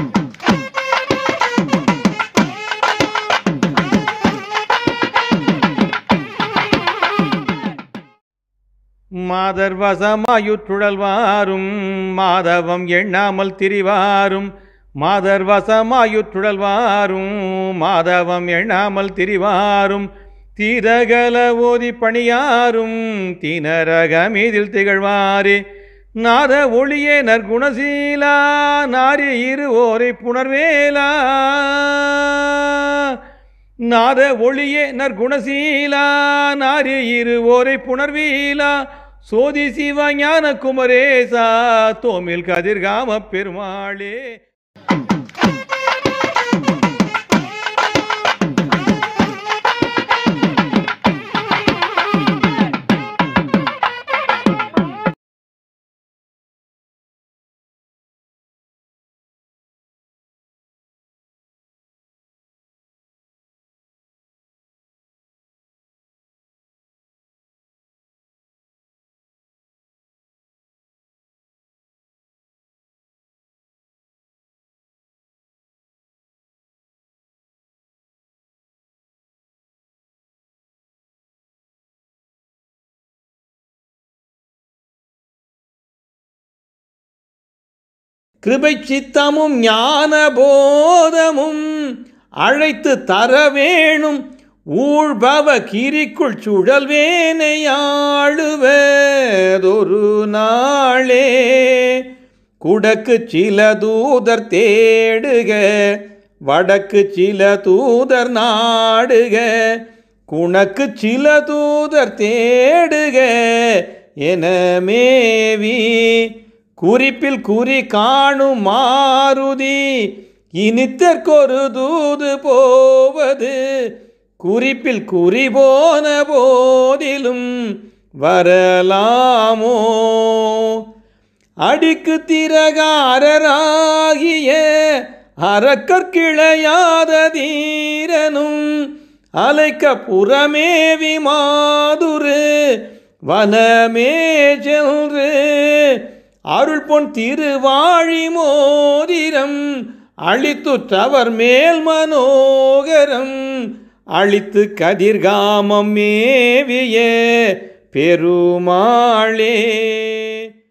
மாதர் வசமாயுற்றுழல்வாரும் மாதவம் எண்ணாமல் திரிவாரும் மாதர் வசமாயுற்றுழல்வாரும் மாதவம் எண்ணாமல் திரிவாரும் தீரகல ஓதி பணியாரும் தீனரக மீதில் திகழ்வாரே நாத ஒளியே நற்குணசீலா நாரி இரு ஓரை புணர்வேலா நாத ஒளியே நற்குணசீலா நாரி இரு ஓரை புணர்வீலா சோதி சிவ ஞான குமரேசா தோமில் கதிர்காம பெருமாளே கிருபை சித்தமும் ஞான போதமும் அழைத்து தர வேணும் ஊழ்பவ கிரிக்குள் சுழல்வேனையாளுவதொரு நாளே குடக்கு சில தூதர் தேடுக வடக்கு சில தூதர் நாடுக குணக்கு சில தூதர் தேடுக என மேவி குறிப்பில் குறி காணும் மாருதி இனித்தற்கொரு தூது போவது குறிப்பில் குறி போன போதிலும் வரலாமோ அடிக்கு திரகாரராகிய அறக்கற்கிளையாத தீரனும் அலைக்க புறமேவி மாதுரு வனமே சென்று அருள் பொன் திருவாழி மோதிரம் அழித்துற்றவர் மேல் மனோகரம் அழித்து கதிர்காமம் மேவிய பெருமாளே